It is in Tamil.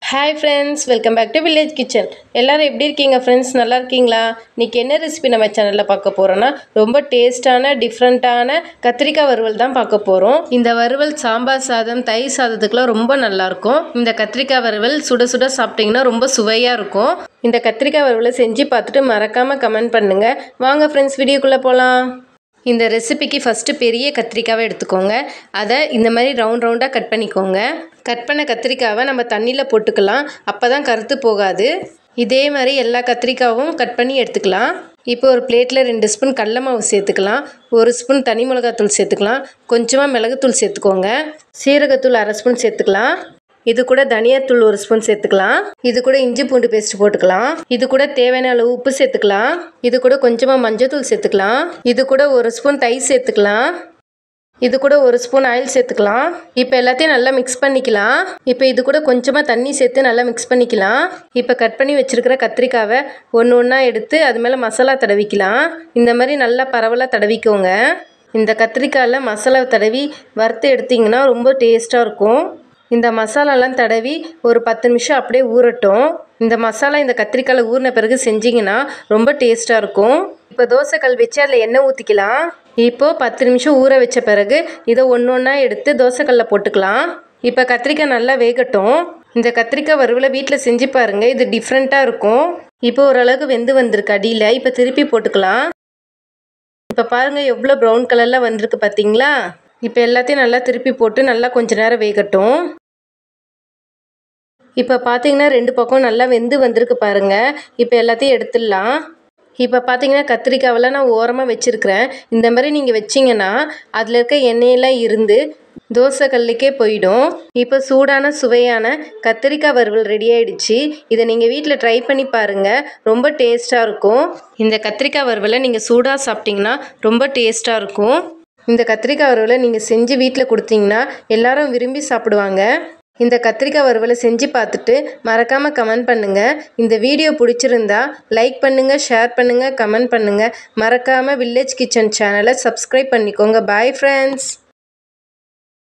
hi friends welcome back to village kitchen எல்லாரும் எப்படி இருக்கீங்க ஃப்ரெண்ட்ஸ் நல்லா இருக்கீங்களா இன்றைக்கி என்ன ரெசிபி நம்ம சேனலில் பார்க்க போகிறோன்னா ரொம்ப டேஸ்டான டிஃப்ரெண்ட்டான கத்திரிக்காய் வறுவல் தான் பார்க்க போகிறோம் இந்த வறுவல் சாம்பார் சாதம் தயிர் சாதத்துக்குலாம் ரொம்ப நல்லாயிருக்கும் இந்த கத்திரிக்காய் வறுவல் சுட சுட சாப்பிட்டிங்கன்னா ரொம்ப சுவையாக இருக்கும் இந்த கத்திரிக்காய் வறுவலை செஞ்சு பார்த்துட்டு மறக்காமல் கமெண்ட் பண்ணுங்கள் வாங்க ஃப்ரெண்ட்ஸ் வீடியோக்குள்ளே போகலாம் இந்த ரெசிபிக்கு ஃபஸ்ட்டு பெரிய கத்திரிக்காவை எடுத்துக்கோங்க அதை இந்த மாதிரி ரவுண்ட் ரவுண்டாக கட் பண்ணிக்கோங்க கட் பண்ண கத்திரிக்காவை நம்ம தண்ணியில் போட்டுக்கலாம் அப்போ தான் கருத்து போகாது இதே மாதிரி எல்லா கத்திரிக்காவும் கட் பண்ணி எடுத்துக்கலாம் இப்போ ஒரு பிளேட்டில் ரெண்டு ஸ்பூன் கடல மாவு சேர்த்துக்கலாம் ஒரு ஸ்பூன் தனி மிளகாத்தூள் சேர்த்துக்கலாம் கொஞ்சமாக மிளகுத்தூள் சேர்த்துக்கோங்க சீரகத்தூள் அரை ஸ்பூன் சேர்த்துக்கலாம் இது கூட தனியாத்தூள் ஒரு ஸ்பூன் சேர்த்துக்கலாம் இது கூட இஞ்சி பூண்டு பேஸ்ட் போட்டுக்கலாம் இது கூட தேவையான அளவு உப்பு சேர்த்துக்கலாம் இது கூட கொஞ்சமாக மஞ்சத்தூள் சேர்த்துக்கலாம் இது கூட ஒரு ஸ்பூன் தயிர் சேர்த்துக்கலாம் இது கூட ஒரு ஸ்பூன் ஆயில் சேர்த்துக்கலாம் இப்போ எல்லாத்தையும் நல்லா மிக்ஸ் பண்ணிக்கலாம் இப்போ இது கூட கொஞ்சமாக தண்ணி சேர்த்து நல்லா மிக்ஸ் பண்ணிக்கலாம் இப்போ கட் பண்ணி வச்சுருக்கிற கத்திரிக்காவை ஒன்று ஒன்றா எடுத்து அது மேலே மசாலா தடவிக்கலாம் இந்த மாதிரி நல்லா பரவலாக தடவிக்கோங்க இந்த கத்திரிக்காயில் மசாலா தடவி வறுத்து எடுத்திங்கன்னா ரொம்ப டேஸ்ட்டாக இருக்கும் இந்த மசாலாலாம் தடவி ஒரு பத்து நிமிஷம் அப்படியே ஊறட்டும் இந்த மசாலா இந்த கத்திரிக்காயில் ஊறின பிறகு செஞ்சிங்கன்னா ரொம்ப டேஸ்ட்டாக இருக்கும் இப்போ தோசைக்கல் வச்சு அதில் எண்ணெய் ஊற்றிக்கலாம் இப்போது பத்து நிமிஷம் ஊற வச்ச பிறகு இதை ஒன்று ஒன்றா எடுத்து தோசைக்கல்லில் போட்டுக்கலாம் இப்போ கத்திரிக்காய் நல்லா வேகட்டும் இந்த கத்திரிக்காய் வறுவலை வீட்டில் செஞ்சு பாருங்கள் இது டிஃப்ரெண்ட்டாக இருக்கும் இப்போ ஓரளவுக்கு வெந்து வந்திருக்கு அடியில் இப்போ திருப்பி போட்டுக்கலாம் இப்போ பாருங்கள் எவ்வளோ ப்ரௌன் கலரில் வந்திருக்கு பார்த்தீங்களா இப்போ எல்லாத்தையும் நல்லா திருப்பி போட்டு நல்லா கொஞ்ச நேரம் வேகட்டும் இப்போ பார்த்தீங்கன்னா ரெண்டு பக்கம் நல்லா வெந்து வந்திருக்கு பாருங்கள் இப்போ எல்லாத்தையும் எடுத்துடலாம் இப்போ பார்த்தீங்கன்னா கத்திரிக்காவெல்லாம் நான் ஓரமாக வச்சுருக்கிறேன் இந்த மாதிரி நீங்கள் வச்சிங்கன்னா அதில் இருக்க எண்ணெயெல்லாம் இருந்து தோசை கல்லுக்கே போயிடும் இப்போ சூடான சுவையான கத்திரிக்காய் வறுவல் ரெடி ஆயிடுச்சு இதை நீங்கள் வீட்டில் ட்ரை பண்ணி பாருங்கள் ரொம்ப டேஸ்ட்டாக இருக்கும் இந்த கத்திரிக்காய் வறுவலை நீங்கள் சூடாக சாப்பிட்டிங்கன்னா ரொம்ப டேஸ்ட்டாக இருக்கும் இந்த கத்திரிக்காய் வறுவலை நீங்கள் செஞ்சு வீட்டில் கொடுத்தீங்கன்னா எல்லாரும் விரும்பி சாப்பிடுவாங்க இந்த கத்திரிக்காய் வறுவலை செஞ்சு பார்த்துட்டு மறக்காமல் கமெண்ட் பண்ணுங்கள் இந்த வீடியோ பிடிச்சிருந்தா லைக் பண்ணுங்கள் ஷேர் பண்ணுங்கள் கமெண்ட் பண்ணுங்கள் மறக்காமல் வில்லேஜ் கிச்சன் சேனலை சப்ஸ்கிரைப் பண்ணிக்கோங்க பாய் ஃப்ரெண்ட்ஸ்